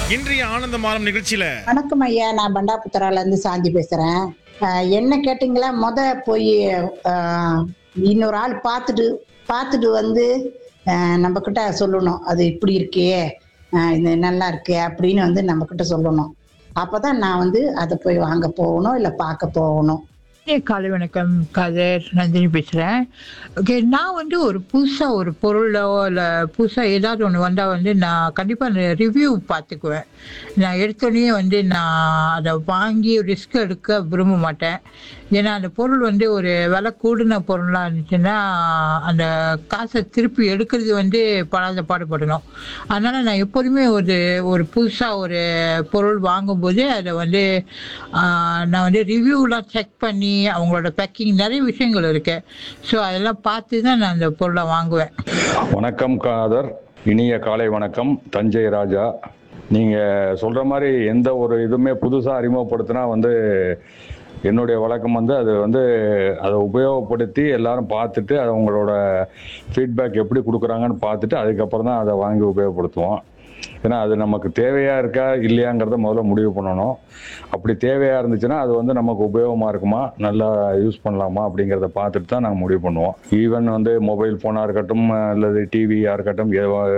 இன்றைய ஆனந்த மாலம் நிகழ்ச்சியில வணக்கம் ஐயா நான் பண்டாபுத்தரால இருந்து சாந்தி பேசுறேன் ஆஹ் என்ன கேட்டீங்களா முத போய் ஆஹ் இன்னொரு ஆள் பார்த்துட்டு பார்த்துட்டு வந்து ஆஹ் நம்ம கிட்ட சொல்லணும் அது இப்படி இருக்கே ஆஹ் இது நல்லா இருக்கே அப்படின்னு வந்து நம்ம கிட்ட சொல்லணும் அப்பதான் நான் வந்து அதை போய் வாங்க போகணும் இல்லை பார்க்க போகணும் ஏ காலை வணக்கம் கதர் நந்தினி பேசுகிறேன் ஓகே நான் வந்து ஒரு புதுசாக ஒரு பொருளோ இல்லை புதுசாக ஏதாவது ஒன்று வந்தால் வந்து நான் கண்டிப்பாக அந்த ரிவ்யூ பார்த்துக்குவேன் நான் எடுத்தோடனே வந்து நான் அதை வாங்கி ரிஸ்க் எடுக்க விரும்ப மாட்டேன் ஏன்னா அந்த பொருள் வந்து ஒரு விலை கூடின பொருளாக இருந்துச்சுன்னா அந்த காசை திருப்பி எடுக்கிறது வந்து படாத பாடுபடணும் அதனால் நான் எப்போதுமே ஒரு ஒரு புதுசாக ஒரு பொருள் வாங்கும்போது அதை வந்து ஆஹ், நான் வந்து ரிவ்யூலாம் செக் பண்ணி அவங்களோட பேக்கிங் நிறைய விஷயங்கள் இருக்கு ஸோ அதெல்லாம் பார்த்து தான் நான் அந்த பொருளை வாங்குவேன் வணக்கம் காதர் இனிய காலை வணக்கம் தஞ்சை ராஜா நீங்க சொல்ற மாதிரி எந்த ஒரு இதுவுமே புதுசா அறிமுகப்படுத்தினா வந்து என்னுடைய வழக்கம் வந்து அது வந்து அதை உபயோகப்படுத்தி எல்லாரும் பார்த்துட்டு அது அவங்களோட ஃபீட்பேக் எப்படி கொடுக்குறாங்கன்னு பார்த்துட்டு அதுக்கப்புறம் தான் அதை வாங்கி உபயோகப்படுத்துவோம் ஏன்னா அது நமக்கு தேவையா இருக்கா இல்லையாங்கிறத முதல்ல முடிவு பண்ணணும் அப்படி தேவையா இருந்துச்சுன்னா அது வந்து நமக்கு உபயோகமா இருக்குமா நல்லா யூஸ் பண்ணலாமா அப்படிங்கிறத பார்த்துட்டு தான் நாங்கள் முடிவு பண்ணுவோம் ஈவன் வந்து மொபைல் ஃபோனாக இருக்கட்டும் அல்லது டிவியாக இருக்கட்டும்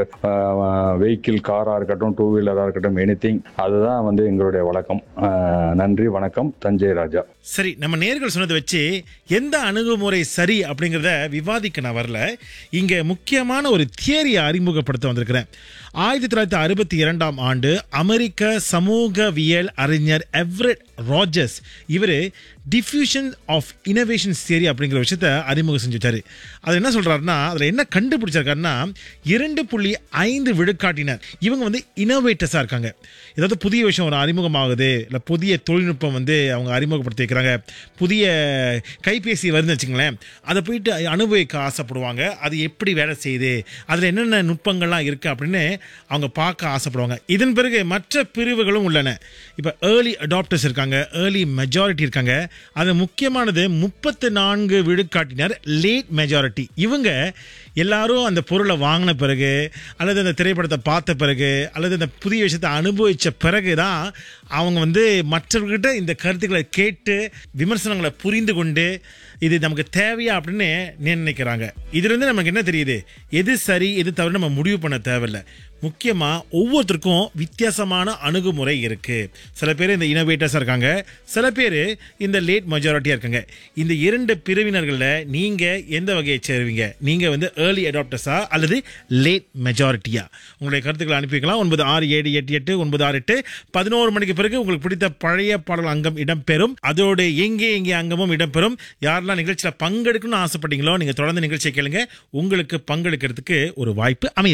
வெஹிக்கிள் காராக இருக்கட்டும் டூ வீலராக இருக்கட்டும் எனி அதுதான் வந்து எங்களுடைய வழக்கம் அஹ், நன்றி வணக்கம் தஞ்சை ராஜா சரி நம்ம நேர்கள் சொன்னதை வச்சு எந்த அணுகுமுறை சரி அப்படிங்கிறத விவாதிக்க நான் வரல இங்க முக்கியமான ஒரு தியரியை அறிமுகப்படுத்த வந்திருக்கிறேன் ஆயிரத்தி தொள்ளாயிரத்தி அறுபத்தி இரண்டாம் ஆண்டு அமெரிக்க சமூகவியல் அறிஞர் எவ்ரெட் ராஜர்ஸ் இவர் டிஃப்யூஷன் ஆஃப் இனோவேஷன் தியரி அப்படிங்கிற விஷயத்த அறிமுகம் செஞ்சு வச்சாரு அது என்ன சொல்றாருன்னா அதில் என்ன கண்டுபிடிச்சிருக்காருன்னா இரண்டு புள்ளி ஐந்து விழுக்காட்டினர் இவங்க வந்து இனோவேட்டர்ஸாக இருக்காங்க ஏதாவது புதிய விஷயம் ஒரு அறிமுகமாகுது இல்லை புதிய தொழில்நுட்பம் வந்து அவங்க அறிமுகப்படுத்தி வைக்கிறாங்க புதிய கைபேசி வருதுன்னு வச்சுங்களேன் அதை போயிட்டு அனுபவிக்க ஆசைப்படுவாங்க அது எப்படி வேலை செய்யுது அதில் என்னென்ன நுட்பங்கள்லாம் இருக்குது அப்படின்னு அவங்க பார்க்க ஆசைப்படுவாங்க இதன் பிறகு மற்ற பிரிவுகளும் உள்ளன இப்போ ஏர்லி அடாப்டர்ஸ் இருக்காங்க ஏர்லி மெஜாரிட்டி இருக்காங்க அது முக்கியமானது முப்பத்து நான்கு விழுக்காட்டினர் லேட் மெஜாரிட்டி இவங்க எல்லாரும் அந்த பொருளை வாங்கின பிறகு அல்லது அந்த திரைப்படத்தை பார்த்த பிறகு அல்லது அந்த புதிய விஷயத்தை அனுபவித்த பிறகு தான் அவங்க வந்து மற்றவர்கிட்ட இந்த கருத்துக்களை கேட்டு விமர்சனங்களை புரிந்து கொண்டு இது நமக்கு தேவையா அப்படின்னு நினைக்கிறாங்க இதுல இருந்து நமக்கு என்ன தெரியுது எது சரி எது தவறு நம்ம முடிவு பண்ண தேவையில்லை முக்கியமா ஒவ்வொருத்தருக்கும் வித்தியாசமான அணுகுமுறை இருக்கு சில பேர் இந்த இனோவேட்டர்ஸா இருக்காங்க சில பேர் இந்த லேட் மெஜாரிட்டியா இருக்காங்க இந்த இரண்டு பிரிவினர்கள்ல நீங்க எந்த வகையை சேருவீங்க நீங்க வந்து ஏர்லி அடாப்டர்ஸா அல்லது லேட் மெஜாரிட்டியா உங்களுடைய கருத்துக்களை அனுப்பி வைக்கலாம் ஒன்பது ஆறு ஏழு எட்டு எட்டு ஒன்பது ஆறு எட்டு பதினோரு மணிக்கு பிறகு உங்களுக்கு பிடித்த பழைய பாடல் அங்கம் இடம்பெறும் அதோடு எங்கே எங்கே அங்கமும் இடம்பெறும் யாரெல்லாம் நிகழ்ச்சியில பங்கெடுக்கணும்னு ஆசைப்பட்டீங்களோ நீங்க தொடர்ந்து நிகழ்ச்சியை கேளுங்க உங்களுக்கு பங்கெடுக்கிறதுக்கு ஒரு வாய்ப்பு அமையும்